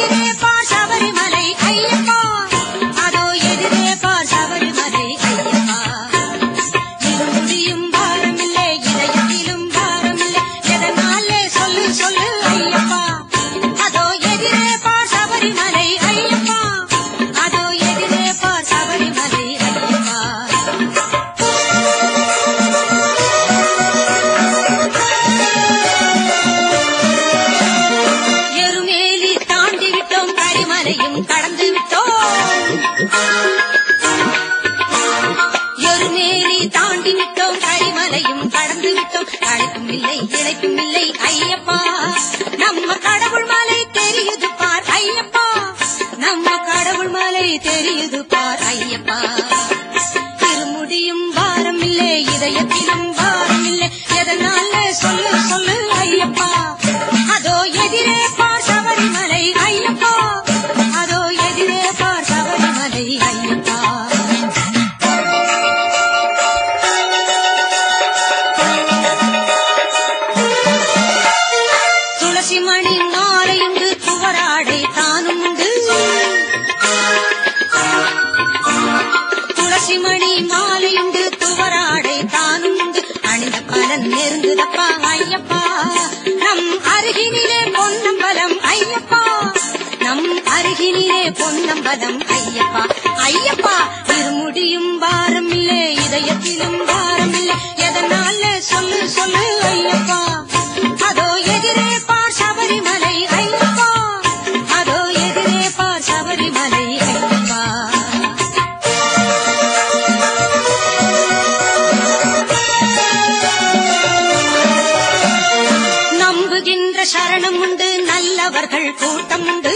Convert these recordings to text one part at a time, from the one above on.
எதிரே பார் சபரிமலை ஐயப்பா அதோ எதிரே பார் சபரிமலை ஐயப்பா இருமுடியும் பாரமில்லை இதயத்திலும் பாரமில்லை எதனாலே சொல்லு சொல்லு ஐயப்பா அதோ எதிரே பார் சபரிமலை ஐயப்பா அதோ எதிரே பார் சபரிமலை ஐயப்பா எருமேலி தாண்டி விட்டோம் கரிமலையும் கடந்து விட்டோம் எருமேலி தாண்டி விட்டோம் கரிமலையும் கடந்து விட்டோம் களைப்பும் இல்லை இழைப்பும் இல்லை ஐயப்பா நம்ம கடவுள் மலை தெரியுது பார் ஐயப்பா நம்ம கடவுள் மலை தெரியுது பார் ஐயப்பா திருமுடியும் பாரம் இல்லை இதயத்திலும் பாரம் இல்லை எதனால சொல்லு சொல்லு ஐயப்பா அதோ எதிரே பார் சபரிமலை ஐயப்பா அதோ எதிரே பார் சபரிமலை ஐயப்பா துளசி மணி மாலையுண்டு துவராடை தானும் உண்டு துளசி மணி மாலையுண்டு துவராடை தானும் உண்டு அணிந்த பலன் நெருங்குதப்பா ஐயப்பா நம் அருகினிலே பொன்னம்பலம் ஐயப்பா நம் அருகினிலே பொன்னம்பலம் ஐயப்பா ஐயப்பா இருமுடியும் பாரம் இல்லை இதயத்திலும் பாரம் இல்லை எதனால சொல்லு சொல்லு ஐயப்பா அதோ எதிரே பார் சபரிமலை ஐயப்பா அதோ எதிரே பார் சபரிமலை ஐயப்பா நம்புகின்ற சரணம் உண்டு நல்லவர்கள் கூட்டம் உண்டு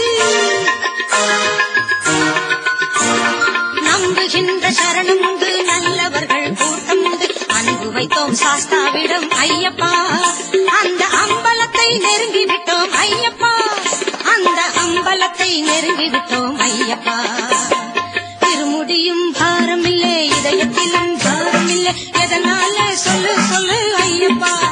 நம்புகின்ற சரணம் உண்டு நல்லவர்கள் கூட்டம் உண்டு அன்பு வைத்தோம் சாஸ்தாவிடம் ஐயப்பா அந்த அம்பலத்தை நெருங்கி விட்டோம் ஐயப்பா அந்த அம்பலத்தை நெருங்கி விட்டோம் ஐயப்பா திருமுடியும் பாரமில்லை இதயத்திலும் பாரமில்லை எதனால சொல்லு சொல்லு ஐயப்பா